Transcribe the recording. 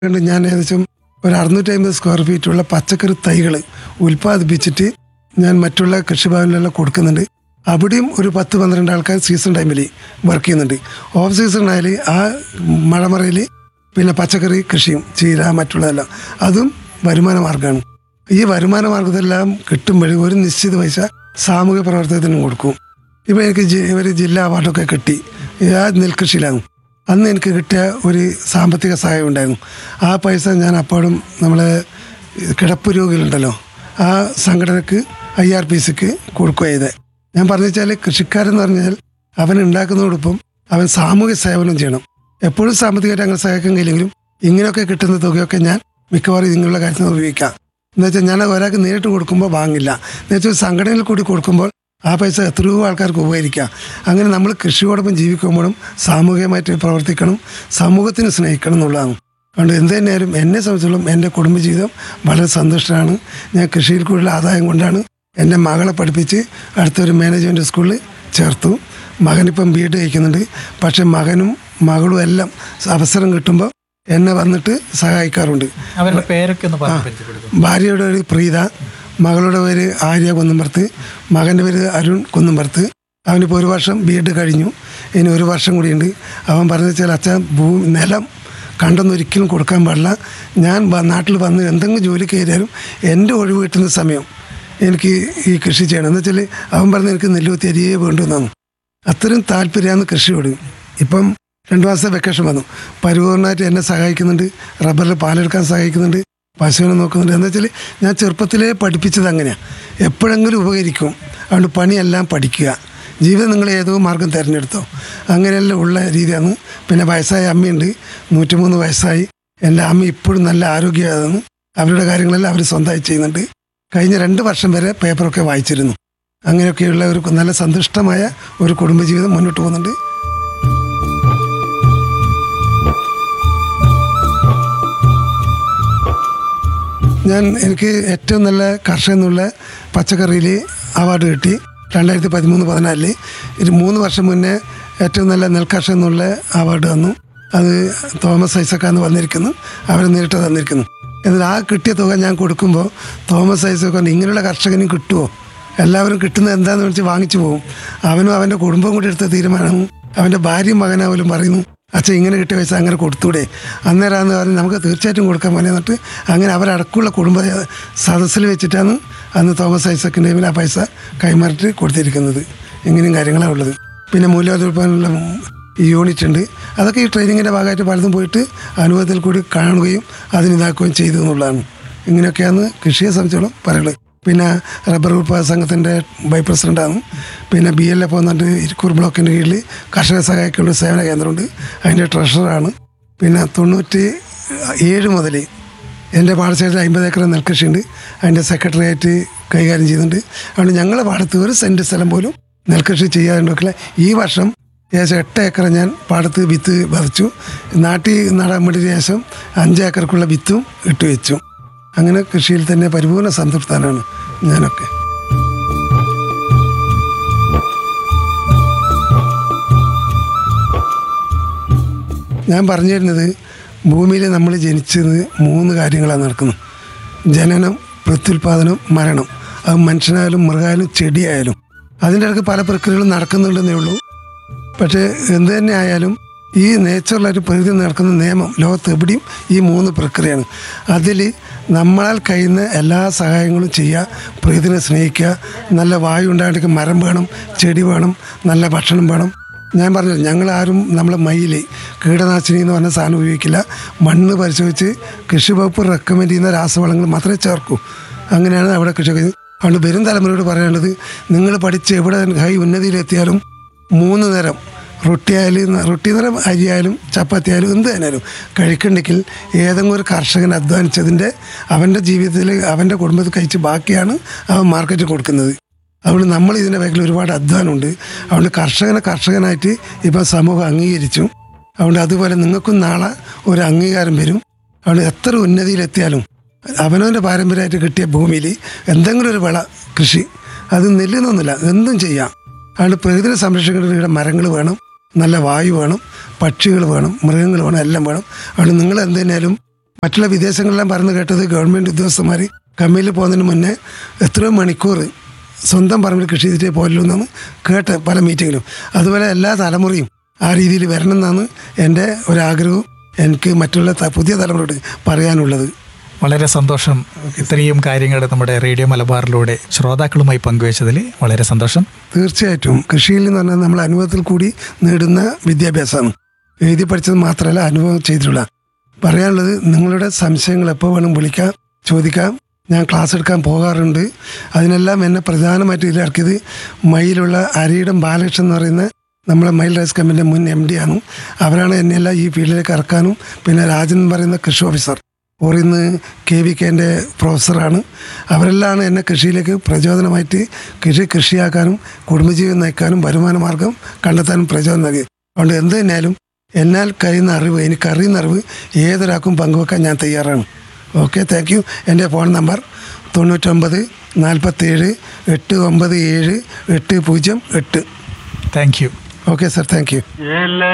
കൊണ്ട് ഞാൻ ഏകദേശം ഒരു അറുന്നൂറ്റി അമ്പത് സ്ക്വയർ ഫീറ്റുള്ള പച്ചക്കറി തൈകൾ ഉൽപ്പാദിപ്പിച്ചിട്ട് ഞാൻ മറ്റുള്ള കൃഷിഭവനിലെല്ലാം കൊടുക്കുന്നുണ്ട് അവിടെയും ഒരു പത്ത് പന്ത്രണ്ട് ആൾക്കാർ സീസൺ ടൈമിൽ വർക്ക് ചെയ്യുന്നുണ്ട് ഓഫ് സീസണായാൽ ആ മഴമറയിൽ പിന്നെ പച്ചക്കറി കൃഷിയും ചീര മറ്റുള്ളതെല്ലാം അതും വരുമാന മാർഗ്ഗമാണ് ഈ വരുമാന മാർഗത്തെല്ലാം കിട്ടുമ്പോൾ ഒരു നിശ്ചിത പൈസ സാമൂഹ്യ പ്രവർത്തനത്തിന് കൊടുക്കും ഇപ്പം എനിക്ക് ജി- ഒരു ജില്ലാ അവാർഡൊക്കെ കിട്ടി ആ നെൽകൃഷിയിലാണ് അന്ന് എനിക്ക് കിട്ടിയ ഒരു സാമ്പത്തിക സഹായം ഉണ്ടായിരുന്നു ആ പൈസ ഞാൻ അപ്പോഴും നമ്മളെ കിടപ്പ് രോഗികളുണ്ടല്ലോ ആ സംഘടനക്ക് ഐ ആർ പി സിക്ക് കൊടുക്കുക ചെയ്തത് ഞാൻ പറഞ്ഞു വെച്ചാൽ കൃഷിക്കാരെന്ന് പറഞ്ഞാൽ അവൻ ഉണ്ടാക്കുന്നതോടൊപ്പം അവൻ സാമൂഹ്യ സേവനം ചെയ്യണം എപ്പോഴും സാമ്പത്തികമായിട്ട് അങ്ങനെ സഹായിക്കാൻ കഴിയില്ലെങ്കിലും ഇങ്ങനെയൊക്കെ കിട്ടുന്ന തുകയൊക്കെ ഞാൻ മിക്കവാറും ഇങ്ങനെയുള്ള കാര്യത്തിന് ഉപയോഗിക്കാം എന്ന് വെച്ചാൽ ഞാൻ ഒരാൾക്ക് നേരിട്ട് കൊടുക്കുമ്പോൾ വാങ്ങില്ല എന്ന് വെച്ചാൽ സംഘടനയിൽ കൂടി കൊടുക്കുമ്പോൾ ആ പൈസ എത്രയോ ആൾക്കാർക്ക് ഉപകരിക്കാം അങ്ങനെ നമ്മൾ കൃഷിയോടൊപ്പം ജീവിക്കുമ്പോഴും സാമൂഹികമായിട്ട് പ്രവർത്തിക്കണം സമൂഹത്തിന് സ്നേഹിക്കണം എന്നുള്ളതാണ് അതുകൊണ്ട് എന്ത് തന്നെയായാലും എന്നെ സംബന്ധിച്ചിടത്തോളം എൻ്റെ കുടുംബജീവിതം വളരെ സന്തുഷ്ടമാണ് ഞാൻ കൃഷിയിൽ കൂടുതൽ ആദായം കൊണ്ടാണ് എൻ്റെ മകളെ പഠിപ്പിച്ച് അടുത്തൊരു മാനേജ്മെൻറ്റ് സ്കൂളിൽ ചേർത്തു മകനിപ്പം ബി എഡ് കഴിക്കുന്നുണ്ട് പക്ഷേ മകനും മകളും എല്ലാം അവസരം കിട്ടുമ്പോൾ എന്നെ വന്നിട്ട് സഹായിക്കാറുണ്ട് അവരുടെ പേരൊക്കെ ഒന്ന് പറഞ്ഞ് പരിചയപ്പെടുത്തും ഭാര്യയുടെ പേര് പ്രീത മകളുടെ പേര് ആര്യ കുന്നമ്പർത്ത് മകൻ്റെ പേര് അരുൺ കുന്നമ്പർത്ത് അവനിപ്പോൾ ഒരു വർഷം ബി എഡ് കഴിഞ്ഞു ഇനി ഒരു വർഷം കൂടിയുണ്ട് അവൻ പറഞ്ഞു വെച്ചാൽ അച്ഛൻ ഭൂ നിലം കണ്ടൊന്നും ഒരിക്കലും കൊടുക്കാൻ പാടില്ല ഞാൻ വ- നാട്ടിൽ വന്ന് എന്തെങ്കിലും ജോലി കയറിയാലും എൻ്റെ ഒഴിവ് കിട്ടുന്ന സമയം എനിക്ക് ഈ കൃഷി ചെയ്യണം എന്ന് വെച്ചാൽ അവൻ പറഞ്ഞ് എനിക്ക് നെല്ലുകുത്തി അരിയേ വേണ്ടുവെന്നാണ് അത്രയും താല്പര്യമാണ് കൃഷിയോട് ഇപ്പം രണ്ട് മാസത്തെ വെക്കേഷൻ വന്നു പരിപൂർണമായിട്ട് എന്നെ സഹായിക്കുന്നുണ്ട് റബ്ബറിൽ പാലെടുക്കാൻ സഹായിക്കുന്നുണ്ട് പശുവിനെ നോക്കുന്നുണ്ട് എന്ന് വെച്ചാൽ ഞാൻ ചെറുപ്പത്തിലേ പഠിപ്പിച്ചത് അങ്ങനെയാണ് എപ്പോഴെങ്കിലും ഉപകരിക്കും അതുകൊണ്ട് പണിയെല്ലാം പഠിക്കുക ജീവിതം നിങ്ങൾ ഏതോ മാർഗം തിരഞ്ഞെടുത്തോ അങ്ങനെയെല്ലാം ഉള്ള രീതിയാണ് പിന്നെ വയസ്സായ അമ്മയുണ്ട് നൂറ്റിമൂന്ന് വയസ്സായി എൻ്റെ അമ്മ ഇപ്പോഴും നല്ല ആരോഗ്യമാണ് അവരുടെ കാര്യങ്ങളെല്ലാം അവർ സ്വന്തമായി ചെയ്യുന്നുണ്ട് കഴിഞ്ഞ രണ്ട് വർഷം വരെ പേപ്പറൊക്കെ വായിച്ചിരുന്നു അങ്ങനെയൊക്കെയുള്ള ഒരു നല്ല സന്തുഷ്ടമായ ഒരു കുടുംബജീവിതം മുന്നോട്ട് പോകുന്നുണ്ട് ഞാൻ എനിക്ക് ഏറ്റവും നല്ല കർഷകൻ എന്നുള്ള പച്ചക്കറിയിൽ അവാർഡ് കിട്ടി രണ്ടായിരത്തി പതിമൂന്ന് പതിനാലില് ഒരു മൂന്ന് വർഷം മുന്നേ ഏറ്റവും നല്ല നെൽകർഷകൻ എന്നുള്ള അവാർഡ് തന്നു അത് തോമസ് ഐസക്കാന്ന് വന്നിരിക്കുന്നു അവർ നേരിട്ട് തന്നിരിക്കുന്നു എന്നാൽ ആ കിട്ടിയ തുക ഞാൻ കൊടുക്കുമ്പോൾ തോമസ് ഐസക്ക് പറഞ്ഞു ഇങ്ങനെയുള്ള കർഷകനും കിട്ടുമോ എല്ലാവരും കിട്ടുന്നത് എന്താണെന്ന് വെച്ച് വാങ്ങിച്ചു പോകും അവനും അവൻ്റെ കുടുംബം കൂടി എടുത്ത തീരുമാനവും അവൻ്റെ ഭാര്യയും മകനാവലും പറയുന്നു അച്ഛൻ ഇങ്ങനെ കിട്ടിയ പൈസ അങ്ങനെ കൊടുത്തൂടെ അന്നേരമാണെന്ന് പറഞ്ഞ് നമുക്ക് തീർച്ചയായിട്ടും കൊടുക്കാൻ പോലെ എന്നിട്ട് അങ്ങനെ അവരടക്കമുള്ള കുടുംബ സദസ്സിൽ വെച്ചിട്ടാണ് അന്ന് തോമസ് ഐസക്കിൻ്റെ കയ്യിൽ ആ പൈസ കൈമാറിട്ട് കൊടുത്തിരിക്കുന്നത് ഇങ്ങനെയും കാര്യങ്ങളാണ് ഉള്ളത് പിന്നെ മൂല്യോത്പാദനമുള്ള ഈ യൂണിറ്റ് ഉണ്ട് അതൊക്കെ ഈ ട്രെയിനിങ്ങിൻ്റെ ഭാഗമായിട്ട് പലതും പോയിട്ട് അനുഭവത്തിൽ കൂടി കാണുകയും അതിനിതാക്കുകയും ചെയ്തു എന്നുള്ളതാണ് ഇങ്ങനെയൊക്കെയാണ് കൃഷിയെ സംബന്ധിച്ചോളം പറയുള്ളത് പിന്നെ റബ്ബർ ഉൽപ്പാദക സംഘത്തിൻ്റെ വൈസ് പ്രസിഡൻ്റാണ് പിന്നെ ബി എൽ എഫ് എന്നിട്ട് ഇരിക്കൂർ ബ്ലോക്കിൻ്റെ കീഴിൽ കർഷക സഹായിക്കുള്ള സേവന കേന്ദ്രമുണ്ട് അതിൻ്റെ ട്രഷററാണ് പിന്നെ തൊണ്ണൂറ്റി ഏഴ് മുതൽ എൻ്റെ പാടശേഖരത്തിൽ അമ്പത് ഏക്കർ നെൽകൃഷിയുണ്ട് അതിൻ്റെ സെക്രട്ടറിയായിട്ട് കൈകാര്യം ചെയ്യുന്നുണ്ട് അതുകൊണ്ട് ഞങ്ങളുടെ പാടത്ത് ഒരു സെൻറ്റ് സ്ഥലം പോലും നെൽകൃഷി ചെയ്യാറുണ്ടൊക്കെ ഈ വർഷം ഏകദേശം എട്ട് ഏക്കർ ഞാൻ പാടത്ത് വിത്ത് പറിച്ചു നാട്ടിൽ നടാൻ വേണ്ടി ശേഷം അഞ്ച് ഏക്കർക്കുള്ള വിത്തും ഇട്ട് വെച്ചു അങ്ങനെ കൃഷിയിൽ തന്നെ പരിപൂർണ്ണ സംതൃപ്തനാണ് ഞാനൊക്കെ ഞാൻ പറഞ്ഞു വരുന്നത് ഭൂമിയിൽ നമ്മൾ ജനിച്ചത് മൂന്ന് കാര്യങ്ങളാണ് നടക്കുന്നത് ജനനം പ്രത്യുൽപാദനം മരണം അത് മനുഷ്യനായാലും മൃഗമായാലും ചെടിയായാലും അതിൻ്റെ ഇടയ്ക്ക് പല പ്രക്രിയകളും നടക്കുന്നുണ്ടെന്നേ ഉള്ളൂ പക്ഷേ എന്ത് തന്നെ ആയാലും ഈ നേച്ചുറലായിട്ട് പ്രകൃതി നടക്കുന്ന നിയമം ലോകത്ത് എവിടെയും ഈ മൂന്ന് പ്രക്രിയയാണ് അതിൽ നമ്മളാൽ കഴിയുന്ന എല്ലാ സഹായങ്ങളും ചെയ്യുക പ്രകൃതിനെ സ്നേഹിക്കുക നല്ല വായു ഉണ്ടായിട്ട് മരം വേണം ചെടി വേണം നല്ല ഭക്ഷണം വേണം ഞാൻ പറഞ്ഞു ഞങ്ങളാരും നമ്മളെ മയിൽ കീടനാശിനി എന്ന് പറഞ്ഞ സാധനം ഉപയോഗിക്കില്ല മണ്ണ് പരിശോധിച്ച് കൃഷി വകുപ്പ് റെക്കമെൻഡ് ചെയ്യുന്ന രാസവളങ്ങൾ മാത്രമേ ചേർക്കൂ അങ്ങനെയാണ് അവിടെ കൃഷി ചെയ്യുന്നത്. അതുകൊണ്ട് വരും തലമുറയോട് പറയേണ്ടത് നിങ്ങൾ പഠിച്ച് എവിടെ ഹൈ ഉന്നതിയിലെത്തിയാലും മൂന്ന് നേരം റൊട്ടി ആയാലും റൊട്ടി നേരം അരി ആയാലും ചപ്പാത്തി ആയാലും എന്ത് തന്നെയാലും കഴിക്കണ്ടെങ്കിൽ ഏതെങ്കിലും ഒരു കർഷകൻ അധ്വാനിച്ചതിൻ്റെ അവൻ്റെ ജീവിതത്തിൽ അവൻ്റെ കുടുംബത്തിൽ കഴിച്ച് ബാക്കിയാണ് അവൻ മാർക്കറ്റിൽ കൊടുക്കുന്നത് അതുകൊണ്ട് നമ്മൾ ഇതിൻ്റെ ബാക്കിൽ ഒരുപാട് അധ്വാനമുണ്ട് അതുകൊണ്ട് കർഷകനെ കർഷകനായിട്ട് ഇപ്പം സമൂഹം അംഗീകരിച്ചു അതുകൊണ്ട് അതുപോലെ നിങ്ങൾക്കും നാളെ ഒരു അംഗീകാരം വരും അതുകൊണ്ട് എത്ര ഉന്നതിയിലെത്തിയാലും അവനവൻ്റെ പാരമ്പര്യമായിട്ട് കിട്ടിയ ഭൂമിയിൽ എന്തെങ്കിലും ഒരു വിള കൃഷി അത് നെല്ലുന്നൊന്നുമില്ല എന്തും ചെയ്യാം അതുകൊണ്ട് പ്രകൃതിനെ സംരക്ഷിക്കേണ്ട മരങ്ങൾ വേണം നല്ല വായു വേണം പക്ഷികൾ വേണം മൃഗങ്ങൾ വേണം എല്ലാം വേണം അതുകൊണ്ട് നിങ്ങൾ എന്തിനാലും മറ്റുള്ള വിദേശങ്ങളിലെല്ലാം പറഞ്ഞു കേട്ടത് ഗവൺമെൻറ് ഉദ്യോഗസ്ഥന്മാർ കമ്മിയിൽ പോകുന്നതിന് മുന്നേ എത്രയോ മണിക്കൂർ സ്വന്തം പറമ്പിൽ കൃഷി ചെയ്തിട്ടേ പോയല്ലോ എന്നാണ് കേട്ട് പല മീറ്റിങ്ങിലും അതുപോലെ എല്ലാ തലമുറയും ആ രീതിയിൽ വരണം എന്നാണ് എൻ്റെ ഒരാഗ്രഹവും എനിക്ക് മറ്റുള്ള ത- പുതിയ തലമുറയോട് പറയാനുള്ളത് വളരെ സന്തോഷം ഇത്രയും കാര്യങ്ങൾ നമ്മുടെ റേഡിയോ മലബാറിലൂടെ ശ്രോതാക്കളുമായി പങ്കുവച്ചതിൽ വളരെ സന്തോഷം തീർച്ചയായിട്ടും കൃഷിയിൽ എന്ന് പറഞ്ഞാൽ നമ്മൾ അനുഭവത്തിൽ കൂടി നേടുന്ന വിദ്യാഭ്യാസമാണ് എഴുതി പഠിച്ചത് മാത്രമല്ല അനുഭവം ചെയ്തിട്ടുള്ള പറയാനുള്ളത് നിങ്ങളുടെ സംശയങ്ങൾ എപ്പോൾ വേണം വിളിക്കാം ചോദിക്കാം ഞാൻ ക്ലാസ് എടുക്കാൻ പോകാറുണ്ട് അതിനെല്ലാം എന്നെ പ്രധാനമായിട്ട് ഇതിലിറക്കിയത് മയിലുള്ള അരിയിടം ബാലകൃഷ്ണൻ എന്ന് പറയുന്ന നമ്മളെ മയിൽ റൈസ് കമ്പനിയുടെ മുൻ എം ഡി ആണ് അവരാണ് എന്നെല്ലാം ഈ ഫീൽഡിലേക്ക് ഇറക്കാനും പിന്നെ രാജൻ എന്ന് പറയുന്ന കൃഷി ഓഫീസർ ഓറിന്ന് കെ വി കെൻ്റെ പ്രൊഫസറാണ് അവരെല്ലാം എന്നെ കൃഷിയിലേക്ക് പ്രചോദനമായിട്ട് കൃഷി കൃഷിയാക്കാനും കുടുംബജീവൻ നയിക്കാനും വരുമാന മാർഗം കണ്ടെത്താനും പ്രചോദനം നൽകി അതുകൊണ്ട് എന്ത് തന്നെയാലും എന്നാൽ കഴിയുന്ന അറിവ് എനിക്ക് അറിയുന്ന അറിവ് ഏതൊരാൾക്കും പങ്കുവെക്കാൻ ഞാൻ തയ്യാറാണ് ഓക്കെ താങ്ക് യു എൻ്റെ ഫോൺ നമ്പർ തൊണ്ണൂറ്റൊമ്പത് നാൽപ്പത്തേഴ് എട്ട് ഒമ്പത് ഏഴ് എട്ട് പൂജ്യം എട്ട് thank you okay sir thank U